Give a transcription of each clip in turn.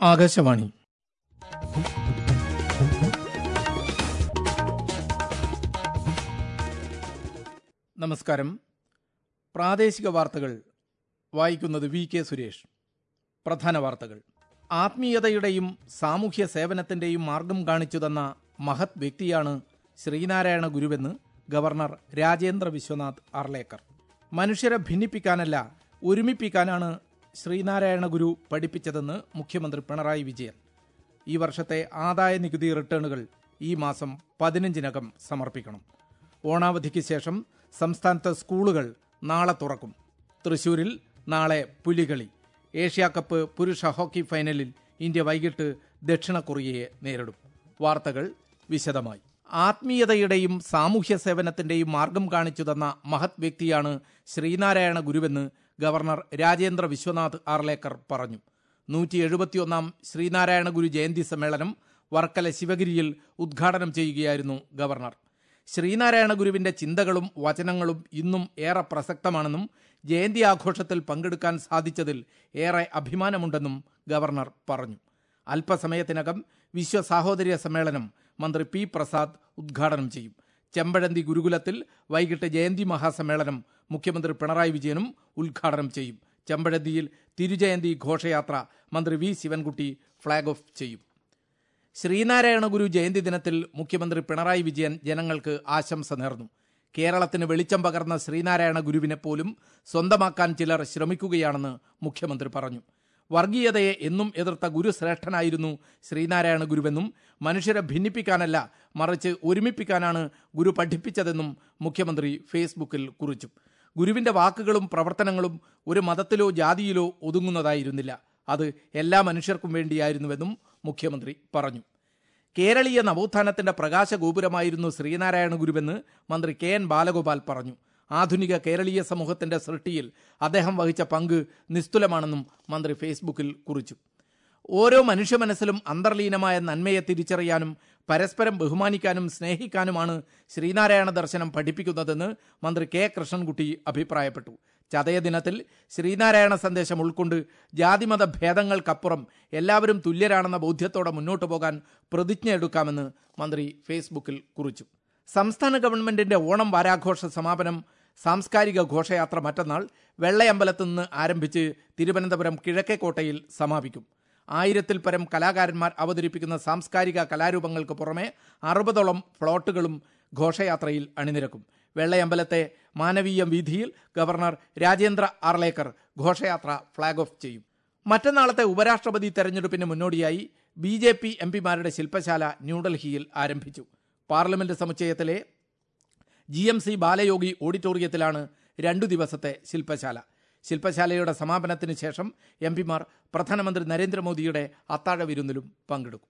ആകാശവാണി നമസ്കാരം പ്രാദേശിക വാർത്തകൾ വായിക്കുന്നത് വി കെ സുരേഷ് പ്രധാന വാർത്തകൾ ആത്മീയതയുടെയും സാമൂഹ്യ സേവനത്തിന്റെയും മാർഗം കാണിച്ചു തന്ന മഹത് വ്യക്തിയാണ് ശ്രീനാരായണ ഗുരുവെന്ന് ഗവർണർ രാജേന്ദ്ര വിശ്വനാഥ് അർലേക്കർ മനുഷ്യരെ ഭിന്നിപ്പിക്കാനല്ല ഒരുമിപ്പിക്കാനാണ് ശ്രീനാരായണ ഗുരു പഠിപ്പിച്ചതെന്ന് മുഖ്യമന്ത്രി പിണറായി വിജയൻ ഈ വർഷത്തെ ആദായ നികുതി റിട്ടേണുകൾ ഈ മാസം പതിനഞ്ചിനകം സമർപ്പിക്കണം ഓണാവധിക്ക് ശേഷം സംസ്ഥാനത്തെ സ്കൂളുകൾ നാളെ തുറക്കും തൃശൂരിൽ നാളെ പുലികളി ഏഷ്യാ കപ്പ് പുരുഷ ഹോക്കി ഫൈനലിൽ ഇന്ത്യ വൈകിട്ട് ദക്ഷിണ കൊറിയയെ നേരിടും വാർത്തകൾ വിശദമായി ആത്മീയതയുടെയും സാമൂഹ്യ സേവനത്തിന്റെയും മാർഗം കാണിച്ചു തന്ന മഹത് വ്യക്തിയാണ് ശ്രീനാരായണ ഗുരുവെന്ന് ഗവർണർ രാജേന്ദ്ര വിശ്വനാഥ് ആർലേക്കർ പറഞ്ഞു നൂറ്റി എഴുപത്തിയൊന്നാം ശ്രീനാരായണ ഗുരു ജയന്തി സമ്മേളനം വർക്കല ശിവഗിരിയിൽ ഉദ്ഘാടനം ചെയ്യുകയായിരുന്നു ഗവർണർ ശ്രീനാരായണ ഗുരുവിന്റെ ചിന്തകളും വചനങ്ങളും ഇന്നും ഏറെ പ്രസക്തമാണെന്നും ജയന്തി ആഘോഷത്തിൽ പങ്കെടുക്കാൻ സാധിച്ചതിൽ ഏറെ അഭിമാനമുണ്ടെന്നും ഗവർണർ പറഞ്ഞു അല്പസമയത്തിനകം വിശ്വ സാഹോദര്യ സമ്മേളനം മന്ത്രി പി പ്രസാദ് ഉദ്ഘാടനം ചെയ്യും ചെമ്പഴന്തി ഗുരുകുലത്തിൽ വൈകിട്ട് ജയന്തി മഹാസമ്മേളനം മുഖ്യമന്ത്രി പിണറായി വിജയനും ഉദ്ഘാടനം ചെയ്യും ചെമ്പഴന്തിയിൽ തിരുജയന്തി ഘോഷയാത്ര മന്ത്രി വി ശിവൻകുട്ടി ഫ്ളാഗ് ഓഫ് ചെയ്യും ശ്രീനാരായണ ഗുരു ജയന്തി ദിനത്തിൽ മുഖ്യമന്ത്രി പിണറായി വിജയൻ ജനങ്ങൾക്ക് ആശംസ നേർന്നു കേരളത്തിന് വെളിച്ചം പകർന്ന ശ്രീനാരായണ ഗുരുവിനെ പോലും സ്വന്തമാക്കാൻ ചിലർ ശ്രമിക്കുകയാണെന്ന് മുഖ്യമന്ത്രി പറഞ്ഞു വർഗീയതയെ എന്നും എതിർത്ത ഗുരുശ്രേഷ്ഠനായിരുന്നു ശ്രീനാരായണ ഗുരുവെന്നും മനുഷ്യരെ ഭിന്നിപ്പിക്കാനല്ല മറിച്ച് ഒരുമിപ്പിക്കാനാണ് ഗുരു പഠിപ്പിച്ചതെന്നും മുഖ്യമന്ത്രി ഫേസ്ബുക്കിൽ കുറിച്ചു ഗുരുവിന്റെ വാക്കുകളും പ്രവർത്തനങ്ങളും ഒരു മതത്തിലോ ജാതിയിലോ ഒതുങ്ങുന്നതായിരുന്നില്ല അത് എല്ലാ മനുഷ്യർക്കും വേണ്ടിയായിരുന്നുവെന്നും മുഖ്യമന്ത്രി പറഞ്ഞു കേരളീയ നവോത്ഥാനത്തിന്റെ പ്രകാശ ഗോപുരമായിരുന്നു ശ്രീനാരായണ ഗുരുവെന്ന് മന്ത്രി കെ എൻ ബാലഗോപാൽ പറഞ്ഞു ആധുനിക കേരളീയ സമൂഹത്തിന്റെ സൃഷ്ടിയിൽ അദ്ദേഹം വഹിച്ച പങ്ക് നിസ്തുലമാണെന്നും മന്ത്രി ഫേസ്ബുക്കിൽ കുറിച്ചു ഓരോ മനുഷ്യ മനസ്സിലും അന്തർലീനമായ നന്മയെ തിരിച്ചറിയാനും പരസ്പരം ബഹുമാനിക്കാനും സ്നേഹിക്കാനുമാണ് ശ്രീനാരായണ ദർശനം പഠിപ്പിക്കുന്നതെന്ന് മന്ത്രി കെ കൃഷ്ണൻകുട്ടി അഭിപ്രായപ്പെട്ടു ചതയ ദിനത്തിൽ ശ്രീനാരായണ സന്ദേശം ഉൾക്കൊണ്ട് ജാതിമത ഭേദങ്ങൾക്കപ്പുറം എല്ലാവരും തുല്യരാണെന്ന ബോധ്യത്തോടെ മുന്നോട്ടു പോകാൻ പ്രതിജ്ഞ എടുക്കാമെന്ന് മന്ത്രി ഫേസ്ബുക്കിൽ കുറിച്ചു സംസ്ഥാന ഗവൺമെന്റിന്റെ ഓണം വാരാഘോഷ സമാപനം സാംസ്കാരിക ഘോഷയാത്ര മറ്റന്നാൾ വെള്ളയമ്പലത്ത് നിന്ന് ആരംഭിച്ച് തിരുവനന്തപുരം കിഴക്കേക്കോട്ടയിൽ സമാപിക്കും ആയിരത്തിൽ പരം കലാകാരന്മാർ അവതരിപ്പിക്കുന്ന സാംസ്കാരിക കലാരൂപങ്ങൾക്ക് പുറമെ അറുപതോളം ഫ്ലോട്ടുകളും ഘോഷയാത്രയിൽ അണിനിരക്കും വെള്ളയമ്പലത്തെ മാനവീയ വീതിയിൽ ഗവർണർ രാജേന്ദ്ര ആർലേക്കർ ഘോഷയാത്ര ഫ്ളാഗ് ഓഫ് ചെയ്യും മറ്റന്നാളത്തെ ഉപരാഷ്ട്രപതി തെരഞ്ഞെടുപ്പിന് മുന്നോടിയായി ബി ജെ പി എം പിമാരുടെ ശില്പശാല ന്യൂഡൽഹിയിൽ ആരംഭിച്ചു പാർലമെന്റ് സമുച്ചയത്തിലെ ജി എം സി ബാലയോഗി ഓഡിറ്റോറിയത്തിലാണ് രണ്ടു ദിവസത്തെ ശില്പശാല ശില്പശാലയുടെ സമാപനത്തിന് ശേഷം എം പിമാർ പ്രധാനമന്ത്രി നരേന്ദ്രമോദിയുടെ അത്താഴ വിരുന്നിലും പങ്കെടുക്കും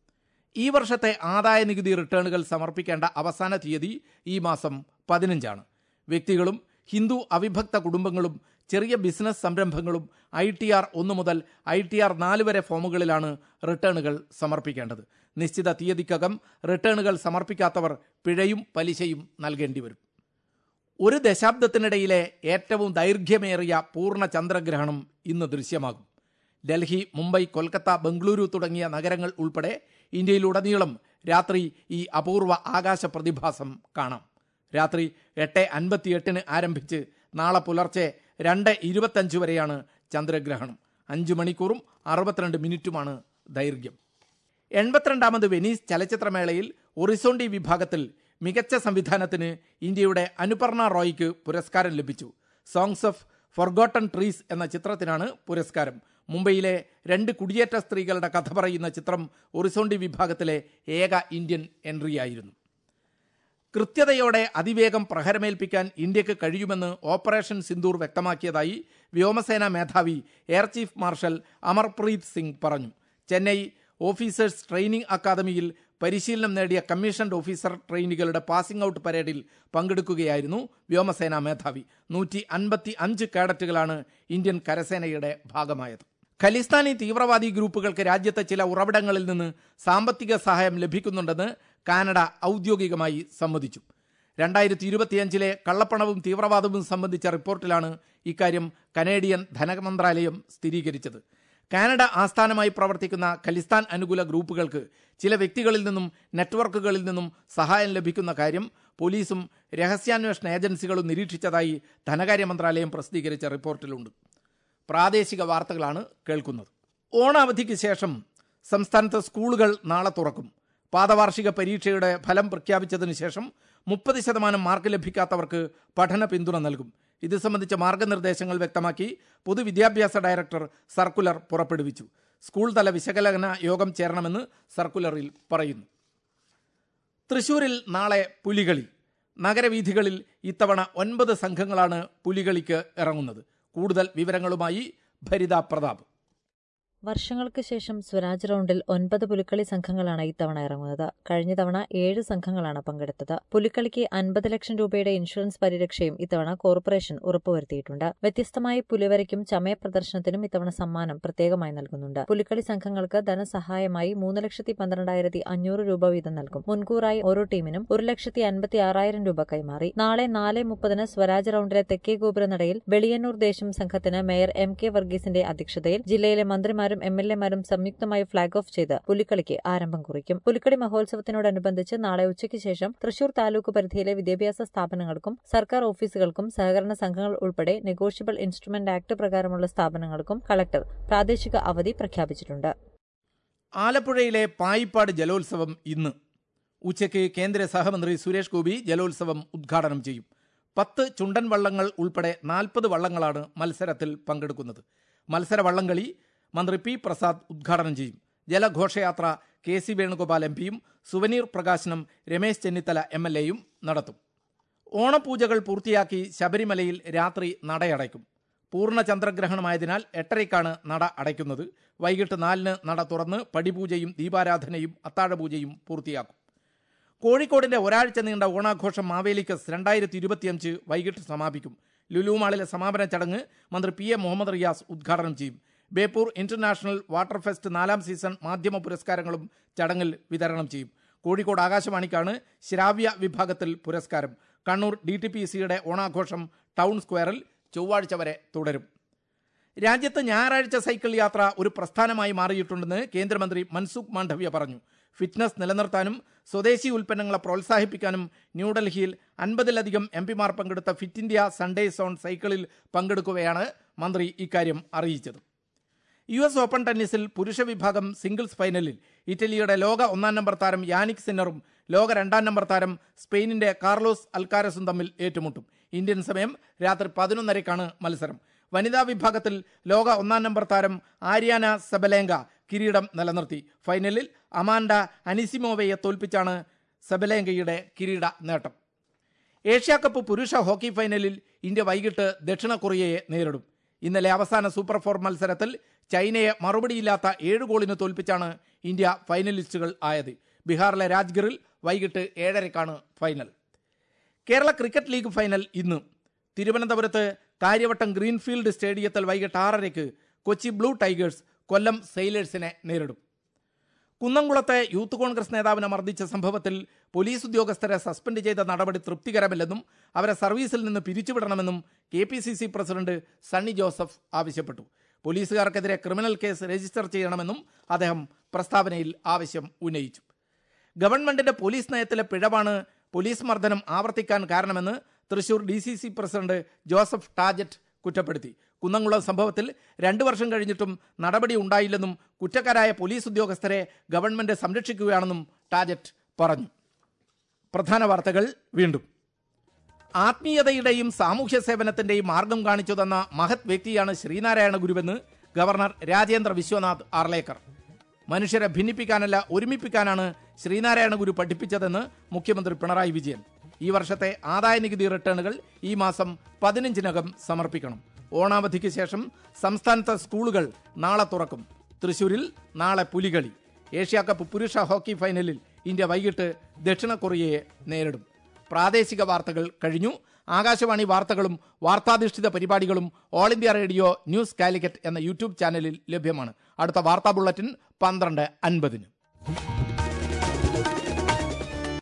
ഈ വർഷത്തെ ആദായ നികുതി റിട്ടേണുകൾ സമർപ്പിക്കേണ്ട അവസാന തീയതി ഈ മാസം പതിനഞ്ചാണ് വ്യക്തികളും ഹിന്ദു അവിഭക്ത കുടുംബങ്ങളും ചെറിയ ബിസിനസ് സംരംഭങ്ങളും ഐ ടി ആർ ഒന്ന് മുതൽ ഐ ടി ആർ നാല് വരെ ഫോമുകളിലാണ് റിട്ടേണുകൾ സമർപ്പിക്കേണ്ടത് നിശ്ചിത തീയതിക്കകം റിട്ടേണുകൾ സമർപ്പിക്കാത്തവർ പിഴയും പലിശയും നൽകേണ്ടി വരും ഒരു ദശാബ്ദത്തിനിടയിലെ ഏറ്റവും ദൈർഘ്യമേറിയ പൂർണ്ണ ചന്ദ്രഗ്രഹണം ഇന്ന് ദൃശ്യമാകും ഡൽഹി മുംബൈ കൊൽക്കത്ത ബംഗളൂരു തുടങ്ങിയ നഗരങ്ങൾ ഉൾപ്പെടെ ഇന്ത്യയിലുടനീളം രാത്രി ഈ അപൂർവ ആകാശ പ്രതിഭാസം കാണാം രാത്രി എട്ട് അൻപത്തിയെട്ടിന് ആരംഭിച്ച് നാളെ പുലർച്ചെ രണ്ട് ഇരുപത്തഞ്ച് വരെയാണ് ചന്ദ്രഗ്രഹണം അഞ്ചു മണിക്കൂറും അറുപത്തിരണ്ട് മിനിറ്റുമാണ് ദൈർഘ്യം എൺപത്തിരണ്ടാമത് വെനീസ് ചലച്ചിത്രമേളയിൽ ഒറിസോണ്ടി വിഭാഗത്തിൽ മികച്ച സംവിധാനത്തിന് ഇന്ത്യയുടെ അനുപർണ റോയ്ക്ക് പുരസ്കാരം ലഭിച്ചു സോങ്സ് ഓഫ് ഫൊർഗോട്ടൺ ട്രീസ് എന്ന ചിത്രത്തിനാണ് പുരസ്കാരം മുംബൈയിലെ രണ്ട് കുടിയേറ്റ സ്ത്രീകളുടെ കഥ പറയുന്ന ചിത്രം ഒറിസോണ്ടി വിഭാഗത്തിലെ ഏക ഇന്ത്യൻ എൻട്രിയായിരുന്നു കൃത്യതയോടെ അതിവേഗം പ്രഹരമേൽപ്പിക്കാൻ ഇന്ത്യക്ക് കഴിയുമെന്ന് ഓപ്പറേഷൻ സിന്ദൂർ വ്യക്തമാക്കിയതായി വ്യോമസേന മേധാവി air chief marshal Amarpreet Singh പറഞ്ഞു ചെന്നൈ ഓഫീസേഴ്സ് ട്രെയിനിംഗ് അക്കാദമിയിൽ പരിശീലനം നേടിയ കമ്മീഷൻഡ് ഓഫീസർ ട്രെയിനികളുടെ പാസിംഗ് ഔട്ട് പരേഡിൽ പങ്കെടുക്കുകയായിരുന്നു വ്യോമസേന മേധാവി നൂറ്റി അൻപത്തി അഞ്ച് കേഡറ്റുകളാണ് ഇന്ത്യൻ കരസേനയുടെ ഭാഗമായത് ഖലിസ്ഥാനി തീവ്രവാദി ഗ്രൂപ്പുകൾക്ക് രാജ്യത്തെ ചില ഉറവിടങ്ങളിൽ നിന്ന് സാമ്പത്തിക സഹായം ലഭിക്കുന്നുണ്ടെന്ന് കാനഡ ഔദ്യോഗികമായി സമ്മതിച്ചു രണ്ടായിരത്തി ഇരുപത്തിയഞ്ചിലെ കള്ളപ്പണവും തീവ്രവാദവും സംബന്ധിച്ച റിപ്പോർട്ടിലാണ് ഇക്കാര്യം കനേഡിയൻ ധനമന്ത്രാലയം സ്ഥിരീകരിച്ചത് കാനഡ ആസ്ഥാനമായി പ്രവർത്തിക്കുന്ന ഖലിസ്ഥാൻ അനുകൂല ഗ്രൂപ്പുകൾക്ക് ചില വ്യക്തികളിൽ നിന്നും നെറ്റ്വർക്കുകളിൽ നിന്നും സഹായം ലഭിക്കുന്ന കാര്യം പോലീസും രഹസ്യാന്വേഷണ ഏജൻസികളും നിരീക്ഷിച്ചതായി ധനകാര്യ മന്ത്രാലയം പ്രസിദ്ധീകരിച്ച റിപ്പോർട്ടിലുണ്ട് പ്രാദേശിക വാർത്തകളാണ് കേൾക്കുന്നത് ഓണാവധിക്ക് ശേഷം സംസ്ഥാനത്ത് സ്കൂളുകൾ നാളെ തുറക്കും പാദവാർഷിക പരീക്ഷയുടെ ഫലം പ്രഖ്യാപിച്ചതിന് ശേഷം മുപ്പത് ശതമാനം മാർക്ക് ലഭിക്കാത്തവർക്ക് പഠന പിന്തുണ നൽകും ഇത് സംബന്ധിച്ച മാർഗനിർദ്ദേശങ്ങൾ വ്യക്തമാക്കി പൊതുവിദ്യാഭ്യാസ ഡയറക്ടർ സർക്കുലർ പുറപ്പെടുവിച്ചു സ്കൂൾ തല വിശകലന യോഗം ചേരണമെന്ന് സർക്കുലറിൽ പറയുന്നു തൃശൂരിൽ നാളെ പുലികളി നഗരവീഥികളിൽ ഇത്തവണ ഒൻപത് സംഘങ്ങളാണ് പുലികളിക്ക് ഇറങ്ങുന്നത് കൂടുതൽ വിവരങ്ങളുമായി ഭരിത പ്രതാപ് വർഷങ്ങൾക്ക് ശേഷം സ്വരാജ് റൗണ്ടിൽ ഒൻപത് പുലിക്കളി സംഘങ്ങളാണ് ഇത്തവണ ഇറങ്ങുന്നത് കഴിഞ്ഞ തവണ ഏഴ് സംഘങ്ങളാണ് പങ്കെടുത്തത് പുലിക്കളിക്ക് അൻപത് ലക്ഷം രൂപയുടെ ഇൻഷുറൻസ് പരിരക്ഷയും ഇത്തവണ കോർപ്പറേഷൻ ഉറപ്പുവരുത്തിയിട്ടുണ്ട് വ്യത്യസ്തമായി പുലിവരയ്ക്കും ചമയ പ്രദർശനത്തിനും ഇത്തവണ സമ്മാനം പ്രത്യേകമായി നൽകുന്നുണ്ട് പുലിക്കളി സംഘങ്ങൾക്ക് ധനസഹായമായി മൂന്ന് ലക്ഷത്തി പന്ത്രണ്ടായിരത്തി അഞ്ഞൂറ് രൂപ വീതം നൽകും മുൻകൂറായി ഓരോ ടീമിനും ഒരു ലക്ഷത്തി അൻപത്തി ആറായിരം രൂപ കൈമാറി നാളെ നാല് മുപ്പതിന് സ്വരാജ് റൗണ്ടിലെ തെക്കേ ഗോപുരനടയിൽ വെളിയന്നൂർ ദേശം സംഘത്തിന് മേയർ എം കെ വർഗീസിന്റെ അധ്യക്ഷതയിൽ ജില്ലയിലെ മന്ത്രിമാരും എം എൽ എമാരും സംയുക്തമായി ഫ്ളാഗ് ഓഫ് ചെയ്ത് പുലിക്കളിക്ക് ആരംഭം കുറിക്കും പുലിക്കളി മഹോത്സവത്തിനോടനുബന്ധിച്ച് നാളെ ഉച്ചയ്ക്ക് ശേഷം തൃശൂർ താലൂക്ക് പരിധിയിലെ വിദ്യാഭ്യാസ സ്ഥാപനങ്ങൾക്കും സർക്കാർ ഓഫീസുകൾക്കും സഹകരണ സംഘങ്ങൾ ഉൾപ്പെടെ നെഗോഷ്യബിൾ ഇൻസ്ട്രുമെന്റ് ആക്ട് പ്രകാരമുള്ള സ്ഥാപനങ്ങൾക്കും കളക്ടർ പ്രാദേശിക അവധി പ്രഖ്യാപിച്ചിട്ടുണ്ട് ആലപ്പുഴയിലെ പായിപ്പാട് ജലോത്സവം ഇന്ന് ഉച്ചയ്ക്ക് കേന്ദ്ര സഹമന്ത്രി സുരേഷ് ഗോപി ജലോത്സവം ഉദ്ഘാടനം ചെയ്യും പത്ത് ചുണ്ടൻ വള്ളങ്ങൾ ഉൾപ്പെടെ നാൽപ്പത് വള്ളങ്ങളാണ് മത്സരത്തിൽ പങ്കെടുക്കുന്നത് മത്സര വള്ളംകളി മന്ത്രി പി പ്രസാദ് ഉദ്ഘാടനം ചെയ്യും ജലഘോഷയാത്ര കെ സി വേണുഗോപാൽ എം പിയും സുവനീർ പ്രകാശനം രമേശ് ചെന്നിത്തല എം എൽ എയും നടത്തും ഓണപൂജകൾ പൂർത്തിയാക്കി ശബരിമലയിൽ രാത്രി നടയടയ്ക്കും പൂർണ്ണ ചന്ദ്രഗ്രഹണമായതിനാൽ എട്ടരയ്ക്കാണ് നട അടയ്ക്കുന്നത് വൈകിട്ട് നാലിന് നട തുറന്ന് പടിപൂജയും ദീപാരാധനയും അത്താഴപൂജയും പൂർത്തിയാക്കും കോഴിക്കോടിന്റെ ഒരാഴ്ച നീണ്ട ഓണാഘോഷം മാവേലിക്കസ് രണ്ടായിരത്തി ഇരുപത്തിയഞ്ച് വൈകിട്ട് സമാപിക്കും ലുലു മാളിലെ സമാപന ചടങ്ങ് മന്ത്രി പി എ മുഹമ്മദ് റിയാസ് ഉദ്ഘാടനം ചെയ്യും ബേപ്പൂർ ഇന്റർനാഷണൽ വാട്ടർ ഫെസ്റ്റ് നാലാം സീസൺ മാധ്യമ പുരസ്കാരങ്ങളും ചടങ്ങിൽ വിതരണം ചെയ്യും കോഴിക്കോട് ആകാശവാണിക്കാണ് ശ്രാവ്യ വിഭാഗത്തിൽ പുരസ്കാരം കണ്ണൂർ ഡി ടി പി സിയുടെ ഓണാഘോഷം ടൗൺ സ്ക്വയറിൽ ചൊവ്വാഴ്ച വരെ തുടരും രാജ്യത്ത് ഞായറാഴ്ച സൈക്കിൾ യാത്ര ഒരു പ്രസ്ഥാനമായി മാറിയിട്ടുണ്ടെന്ന് കേന്ദ്രമന്ത്രി മൻസുഖ് മാണ്ഡവ്യ പറഞ്ഞു ഫിറ്റ്നസ് നിലനിർത്താനും സ്വദേശി ഉൽപ്പന്നങ്ങളെ പ്രോത്സാഹിപ്പിക്കാനും ന്യൂഡൽഹിയിൽ അൻപതിലധികം എം പിമാർ പങ്കെടുത്ത ഫിറ്റ് ഇന്ത്യ സൺഡേ സോൺ സൈക്കിളിൽ പങ്കെടുക്കവെയാണ് മന്ത്രി ഇക്കാര്യം അറിയിച്ചത് യു എസ് ഓപ്പൺ ടെന്നീസിൽ പുരുഷ വിഭാഗം സിംഗിൾസ് ഫൈനലിൽ ഇറ്റലിയുടെ ലോക ഒന്നാം നമ്പർ താരം യാനിക് സിന്നറും ലോക രണ്ടാം നമ്പർ താരം സ്പെയിനിന്റെ കാർലോസ് അൽക്കാരസും തമ്മിൽ ഏറ്റുമുട്ടും ഇന്ത്യൻ സമയം രാത്രി പതിനൊന്നരയ്ക്കാണ് മത്സരം വനിതാ വിഭാഗത്തിൽ ലോക ഒന്നാം നമ്പർ താരം ആര്യാന സെബലേങ്ക കിരീടം നിലനിർത്തി ഫൈനലിൽ അമാൻഡ അനിസിമോവയെ തോൽപ്പിച്ചാണ് സെബലേങ്കയുടെ കിരീട നേട്ടം ഏഷ്യാ കപ്പ് പുരുഷ ഹോക്കി ഫൈനലിൽ ഇന്ത്യ വൈകിട്ട് ദക്ഷിണ കൊറിയയെ നേരിടും ഇന്നലെ അവസാന സൂപ്പർ ഫോർ മത്സരത്തിൽ ചൈനയെ മറുപടിയില്ലാത്ത ഏഴ് ഗോളിന് തോൽപ്പിച്ചാണ് ഇന്ത്യ ഫൈനലിസ്റ്റുകൾ ആയത് ബീഹാറിലെ രാജ്ഗിറിൽ വൈകിട്ട് ഏഴരയ്ക്കാണ് final Kerala cricket league final ഇന്ന് തിരുവനന്തപുരത്ത് കാര്യവട്ടം ഗ്രീൻഫീൽഡ് സ്റ്റേഡിയത്തിൽ വൈകിട്ട് ആറരയ്ക്ക് കൊച്ചി ബ്ലൂ ടൈഗേഴ്സ് കൊല്ലം സെയിലേഴ്സിനെ നേരിടും കുന്നംകുളത്തെ യൂത്ത് കോൺഗ്രസ് നേതാവിനെ മർദ്ദിച്ച സംഭവത്തിൽ പോലീസ് ഉദ്യോഗസ്ഥരെ സസ്പെൻഡ് ചെയ്ത നടപടി തൃപ്തികരമല്ലെന്നും അവരെ സർവീസിൽ നിന്ന് പിരിച്ചുവിടണമെന്നും K P C C president Sunny Joseph ആവശ്യപ്പെട്ടു പോലീസുകാർക്കെതിരെ ക്രിമിനൽ കേസ് രജിസ്റ്റർ ചെയ്യണമെന്നും അദ്ദേഹം പ്രസ്താവനയിൽ ആവശ്യം ഉന്നയിച്ചു ഗവൺമെന്റിന്റെ പോലീസ് നയത്തിലെ പിഴവാണ് പോലീസ് മർദ്ദനം ആവർത്തിക്കാൻ കാരണമെന്ന് Thrissur D C C president Joseph Tajet കുറ്റപ്പെടുത്തി കുന്നംകുളം സംഭവത്തിൽ രണ്ടു വർഷം കഴിഞ്ഞിട്ടും നടപടി ഉണ്ടായില്ലെന്നും കുറ്റക്കാരായ പോലീസ് ഉദ്യോഗസ്ഥരെ ഗവൺമെന്റ് സംരക്ഷിക്കുകയാണെന്നും ടാജറ്റ് പറഞ്ഞു പ്രധാന വാർത്തകൾ വീണ്ടും ആത്മീയതയുടെയും സാമൂഹ്യ സേവനത്തിന്റെയും മാർഗം കാണിച്ചു തന്ന മഹത് വ്യക്തിയാണ് ശ്രീനാരായണ ഗുരുവെന്ന് ഗവർണർ രാജേന്ദ്ര വിശ്വനാഥ് ആർലേക്കർ മനുഷ്യരെ ഭിന്നിപ്പിക്കാനല്ല ഒരുമിപ്പിക്കാനാണ് ശ്രീനാരായണ ഗുരു പഠിപ്പിച്ചതെന്ന് മുഖ്യമന്ത്രി പിണറായി വിജയൻ ഈ വർഷത്തെ ആദായ നികുതി റിട്ടേണുകൾ ഈ മാസം പതിനഞ്ചിനകം സമർപ്പിക്കണം ഓണാവധിക്ക് ശേഷം സംസ്ഥാനത്തെ സ്കൂളുകൾ നാളെ തുറക്കും തൃശൂരിൽ നാളെ പുലികളി ഏഷ്യാ കപ്പ് പുരുഷ ഹോക്കി ഫൈനലിൽ ഇന്ത്യ വൈകിട്ട് ദക്ഷിണ കൊറിയയെ നേരിടും പ്രാദേശിക വാർത്തകൾ കഴിഞ്ഞു ആകാശവാണി വാർത്തകളും വാർത്താധിഷ്ഠിത പരിപാടികളും all India radio news Calicut എന്ന യൂട്യൂബ് ചാനലിൽ ലഭ്യമാണ് അടുത്ത വാർത്താ ബുള്ളറ്റിൻ പന്ത്രണ്ട് അൻപതിന്